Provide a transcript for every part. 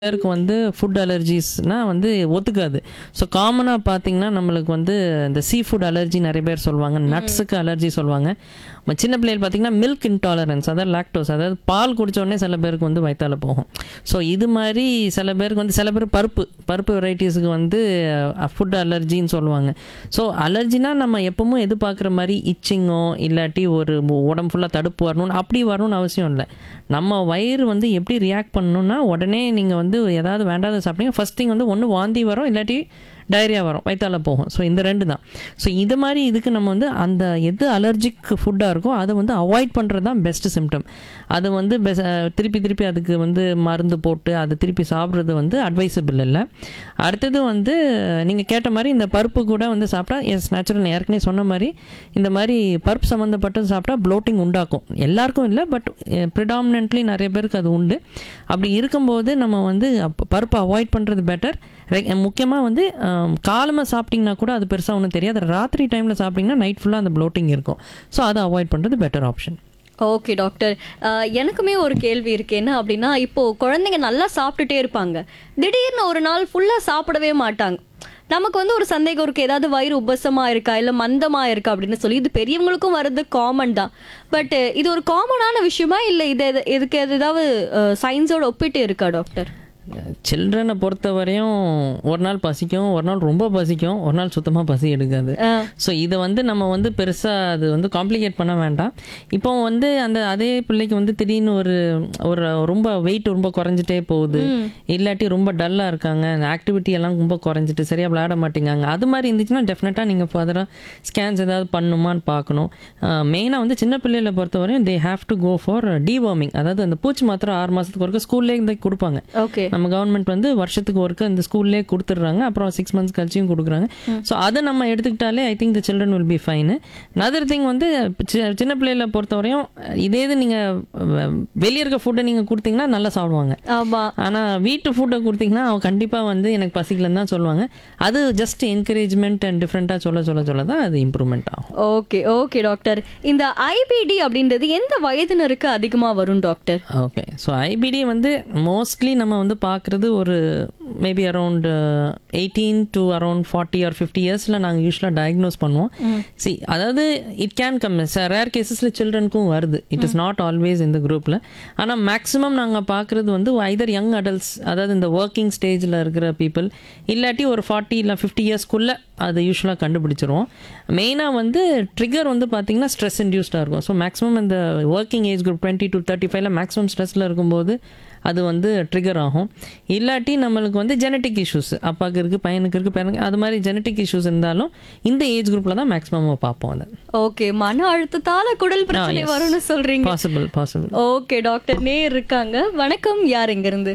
பேருக்கு வந்து ஃபுட் அலர்ஜிஸ்னால் வந்து ஒத்துக்காது ஸோ காமனாக பார்த்தீங்கன்னா நம்மளுக்கு வந்து இந்த சீ ஃபுட் அலர்ஜி நிறைய பேர் சொல்லுவாங்க நட்ஸுக்கு அலர்ஜி சொல்லுவாங்க ம- சின்ன பிள்ளைகள் பார்த்தீங்கன்னா மில்க் இன்டாலரன்ஸ் அதாவது லாக்டோஸ் அதாவது பால் குடிச்ச உடனே சில பேருக்கு வந்து வயிற்றால போகும் ஸோ இது மாதிரி சில பேருக்கு வந்து சில பேர் பருப்பு பருப்பு வெரைட்டிஸுக்கு வந்து ஃபுட் அலர்ஜின்னு சொல்லுவாங்க ஸோ அலர்ஜினா நம்ம எப்பவும் எதிர்பார்க்குற மாதிரி இச்சிங்கோ இல்லாட்டி ஒரு மு- உடம்பு ஃபுல்லாக தடுப்பு வரணும்னு அப்படி வரணும்னு அவசியம் இல்லை நம்ம வயிறு வந்து எப்படி ரியாக்ட் பண்ணணும்னா உடனே நீங்கள் வந்து ஏதாவது வேண்டாத சாப்பிட்டீங்க ஃபர்ஸ்ட் திங் வந்து ஒன்று வாந்தி வரும் இல்லாட்டி டைரியா வரும் வயிற்றால போகும் ஸோ இந்த ரெண்டு தான் ஸோ இது மாதிரி இதுக்கு நம்ம வந்து அந்த எது அலர்ஜிக் ஃபுட்டாக இருக்கோ அதை வந்து அவாய்ட் பண்ணுறது தான் பெஸ்ட் சிம்டம் அது வந்து பெஸ் திருப்பி திருப்பி அதுக்கு வந்து மருந்து போட்டு அதை திருப்பி சாப்பிட்றது வந்து அட்வைசபிள் இல்லை அடுத்தது வந்து நீங்கள் கேட்ட மாதிரி இந்த பருப்பு கூட வந்து சாப்பிட்டா எஸ் நேச்சுரல் ஏற்கனவே சொன்ன மாதிரி இந்த மாதிரி பருப்பு சம்மந்தப்பட்டது சாப்பிட்டா ப்ளோட்டிங் உண்டாக்கும் எல்லாருக்கும் இல்லை பட் ப்ரிடாமினென்ட்லி நிறைய பேருக்கு அது உண்டு அப்படி இருக்கும்போது நம்ம வந்து அப்ப பருப்பை அவாய்ட் பண்ணுறது பெட்டர் முக்கியமாக வந்து காலமாக சாப்பிட்டிங்கன்னா கூட அது பெருசாக ஒன்றும் தெரியாது ராத்திரி டைமில் சாப்பிட்டிங்கன்னா நைட் ஃபுல்லாக அந்த ப்ளோட்டிங் இருக்கும் ஸோ அதை அவாய்ட் பண்ணுறது better option okay doctor ah, எனக்குமே ஒரு கேள்வி இருக்கு என்ன அப்படின்னா இப்போ குழந்தைங்க நல்லா சாப்பிட்டுட்டே இருப்பாங்க திடீர்னு ஒரு நாள் ஃபுல்லா சாப்பிடவே மாட்டாங்க நமக்கு வந்து ஒரு சந்தேகம் இருக்கு ஏதாவது வயிறு உபசமா இருக்கா இல்ல மந்தமா இருக்கா அப்படின்னு சொல்லி இது பெரியவங்களுக்கும் வர்றது காமன் தான் பட் இது ஒரு காமனான விஷயமா இல்ல இது எது- இதுக்கு ஏதாவது சயின்ஸோட ஒப்பிட்டு இருக்கா டாக்டர் சில்ட்ரனை பொறுத்த வரையும் ஒரு நாள் பசிக்கும் ஒரு நாள் ரொம்ப பசிக்கும் ஒரு நாள் சுத்தமாக பசி எடுக்காது ஸோ இதை வந்து நம்ம வந்து பெருசாக அது வந்து காம்ப்ளிகேட் பண்ண வேண்டாம் இப்போ வந்து அந்த அதே பிள்ளைக்கு வந்து திடீர்னு ஒரு ஒரு ரொம்ப வெயிட் ரொம்ப குறைஞ்சிட்டே போகுது இல்லாட்டி ரொம்ப டல்லாக இருக்காங்க அந்த ஆக்டிவிட்டி எல்லாம் ரொம்ப குறைஞ்சிட்டு சரியாக விளையாட மாட்டேங்காங்க அது மாதிரி இருந்துச்சுன்னா டெஃபினட்டாக நீங்கள் ஃபர்தராக ஸ்கேன்ஸ் ஏதாவது பண்ணுமான்னு பார்க்கணும் மெயினாக வந்து சின்ன பிள்ளைகளை பொறுத்தவரையும் they have to go for deworming அதாவது அந்த பூச்சி மாத்திரம் ஆறு மாதத்துக்கு ஒருக்க ஸ்கூல்லே இருந்து கொடுப்பாங்க ஓகே நம்ம கவர்மெண்ட் வந்து வருஷத்துக்கு ஒருக்க இந்த ஸ்கூல்லே கொடுத்துட்றாங்க அப்புறம் சிக்ஸ் மந்த்ஸ் கழிச்சியும் கொடுக்குறாங்க ஸோ அதை நம்ம எடுத்துக்கிட்டாலே I think the children will be fine another thing வந்து சி- சின்ன பிள்ளைகளை பொறுத்தவரையும் இதே இது நீங்கள் வெளியே இருக்க ஃபுட்டை நீங்கள் கொடுத்தீங்கன்னா நல்லா சாப்பிடுவாங்க ஆமா ஆனால் வீட்டு ஃபுட்டை கொடுத்தீங்கன்னா அவங்க கண்டிப்பாக வந்து எனக்கு பசிக்கலன்னு தான் சொல்லுவாங்க அது ஜஸ்ட் என்கரேஜ்மெண்ட் அண்ட் டிஃப்ரெண்ட்டாக சொல்ல சொல்ல சொல்ல தான் அது இம்ப்ரூவ்மெண்ட் ஆகும் ஓகே ஓகே டாக்டர் இந்த ஐபிடி அப்படின்றது எந்த வயதினருக்கு அதிகமா வரும் டாக்டர் ஓகே ஸோ ஐபிடி வந்து மோஸ்ட்லி நம்ம வந்து பார்க்குறது ஒரு maybe around eighteen to around forty or fifty இயர்ஸில் நாங்கள் யூஸ்வலாக டயக்னோஸ் பண்ணுவோம் சி அதாவது இட் கேன் கம் ரேர் கேசஸில் சில்ட்ரனுக்கும் வருது இட் இஸ் நாட் ஆல்வேஸ் இந்த குரூப்பில் ஆனால் மேக்ஸிமம் நாங்கள் பார்க்குறது வந்து ஐதர் யங் அடல்ட்ஸ் அதாவது இந்த ஒர்க்கிங் ஸ்டேஜில் இருக்கிற பீப்புள் இல்லாட்டி ஒரு ஃபார்ட்டி இல்லை ஃபிஃப்டி இயர்ஸ்க்குள்ளே அது யூஸ்வலாக கண்டுபிடிச்சிருவோம் மெயினாக வந்து ட்ரிகர் வந்து பார்த்தீங்கன்னா ஸ்ட்ரெஸ் இன்டியூஸ்டாக இருக்கும் ஸோ மேக்ஸிமம் இந்த working age group twenty to thirty ஃபைவ்ல மேக்ஸிமம் ஸ்ட்ரெஸ்ஸில் இருக்கும்போது அது வந்து ட்ரிகர் ஆகும் இல்லாட்டி நம்மளுக்கு வந்து ஜெனட்டிக் இஷ்யூஸ் அப்பாவுக்கு இருக்குது பையனுக்கு இருக்குது பையனுக்கு அது மாதிரி ஜெனட்டிக் இஷ்யூஸ் இருந்தாலும் இந்த ஏஜ் குரூப்பில் தான் மேக்ஸிமம் பார்ப்போம் அதை ஓகே மன அழுத்தத்தால குடல் பிரச்சனை yes. வரும்னு சொல்றீங்க பாசிபிள் பாசிபிள் ஓகே டாக்டர் நேர் இருக்காங்க வணக்கம் யார் எங்க இருந்து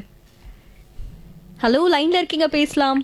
ஹலோ லைன்ல இருக்கீங்க பேசலாம்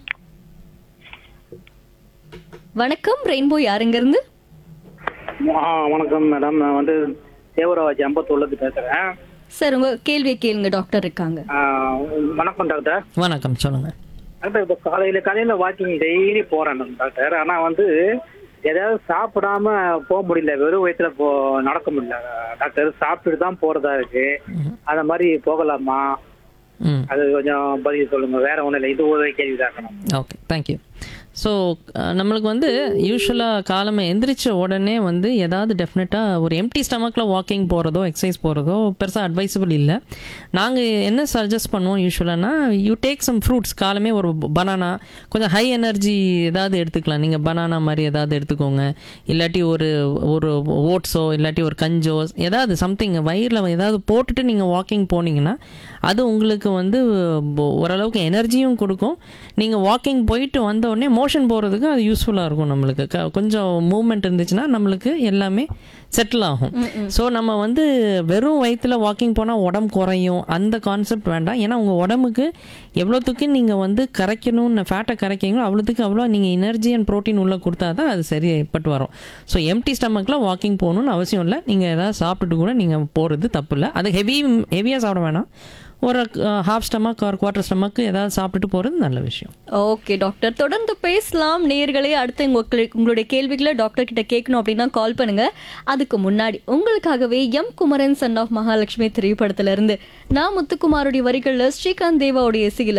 வணக்கம் ரெயின்போ யார் எங்க இருந்து ஆ வணக்கம் மேடம் நான் வந்து தேவராஜ் அம்பத்தூர்லேருந்து பேசுகிறேன் சார் உங்க கேள்வியை கேளுங்க டாக்டர் இருக்காங்க வணக்கம் டாக்டர் வணக்கம் சொல்லுங்கள் டாக்டர் இப்போ காலையில் காலையில் வாக்கிங் டெய்லி போகிறேன் டாக்டர் ஆனால் வந்து எதாவது சாப்பிடாம போக முடியல வெறும் வயிற்றுல போ நடக்க முடியல டாக்டர் சாப்பிட்டுட்டு தான் போகிறதா இருக்கு அந்த மாதிரி போகலாமா ம் அது கொஞ்சம் பதில் சொல்லுங்க வேற ஒன்றும் இல்லை இது ஒரு கேள்வி தான் ஓகே தேங்க்யூ ஸோ நம்மளுக்கு வந்து யூஸ்வலாக காலமே எந்திரிச்ச உடனே வந்து ஏதாவது டெஃபினட்டாக ஒரு எம்டி ஸ்டமக்கில் வாக்கிங் போகிறதோ எக்ஸசைஸ் போகிறதோ பெருசாக அட்வைசபிள் இல்லை நாங்கள் என்ன சஜஸ்ட் பண்ணுவோம் யூஸ்வலானா யூ டேக் சம் ஃப்ரூட்ஸ் காலமே ஒரு பனானா கொஞ்சம் ஹை எனர்ஜி ஏதாவது எடுத்துக்கலாம் நீங்கள் பனானா மாதிரி ஏதாவது எடுத்துக்கோங்க இல்லாட்டி ஒரு ஒரு ஓட்ஸோ இல்லாட்டி ஒரு கஞ்சோ ஏதாவது சம்திங் வயிறில் ஏதாவது போட்டுட்டு நீங்கள் வாக்கிங் போனீங்கன்னா அது உங்களுக்கு வந்து போ- ஓரளவுக்கு எனர்ஜியும் கொடுக்கும் நீங்கள் வாக்கிங் போயிட்டு வந்த உடனே மோஷன் போகிறதுக்கு அது யூஸ்ஃபுல்லாக இருக்கும் நம்மளுக்கு க- கொஞ்சம் மூவ்மெண்ட் இருந்துச்சுன்னா நம்மளுக்கு எல்லாமே செட்டில் ஆகும் ஸோ நம்ம வந்து வெறும் வயிற்றுல வாக்கிங் போனால் உடம்பு குறையும் அந்த கான்செப்ட் வேண்டாம் ஏன்னா உங்கள் உடம்புக்கு எவ்வளோத்துக்கு நீங்கள் வந்து கரைக்கணும்னு ஃபேட்டை கரைக்கிறீங்களோ அவ்வளோத்துக்கு அவ்வளோ நீங்கள் எனர்ஜி அண்ட் ப்ரோட்டீன் உள்ளே கொடுத்தா தான் அது சரிப்பட்டு வரும் ஸோ எம்டி ஸ்டமக்கில் வாக்கிங் போகணும்னு அவசியம் இல்லை நீங்கள் ஏதாவது சாப்பிட்டுட்டு கூட நீங்கள் போகிறது தப்பு இல்லை அது ஹெவி ஹெவியாக சாப்பிட வேணாம் ஒரு ஹாஃப் ஸ்டமக் ஒரு குவார்ட்டர் ஸ்டமக் ஏதாவது சாப்பிட்டுட்டு போகிறது நல்ல விஷயம் ஓகே டாக்டர் தொடர்ந்து பேசலாம் நேர்களே அடுத்து உங்களுக்கு உங்களுடைய கேள்விகளை டாக்டர் கிட்ட கேட்கணும் அப்படின்னா கால் பண்ணுங்க அதுக்கு முன்னாடி உங்களுக்காகவே M Kumaran son of Mahalakshmi திரைப்படத்துல இருந்து நான் முத்துக்குமாருடைய வரிகள்ல ஸ்ரீகாந்த் தேவாவுடைய இசையில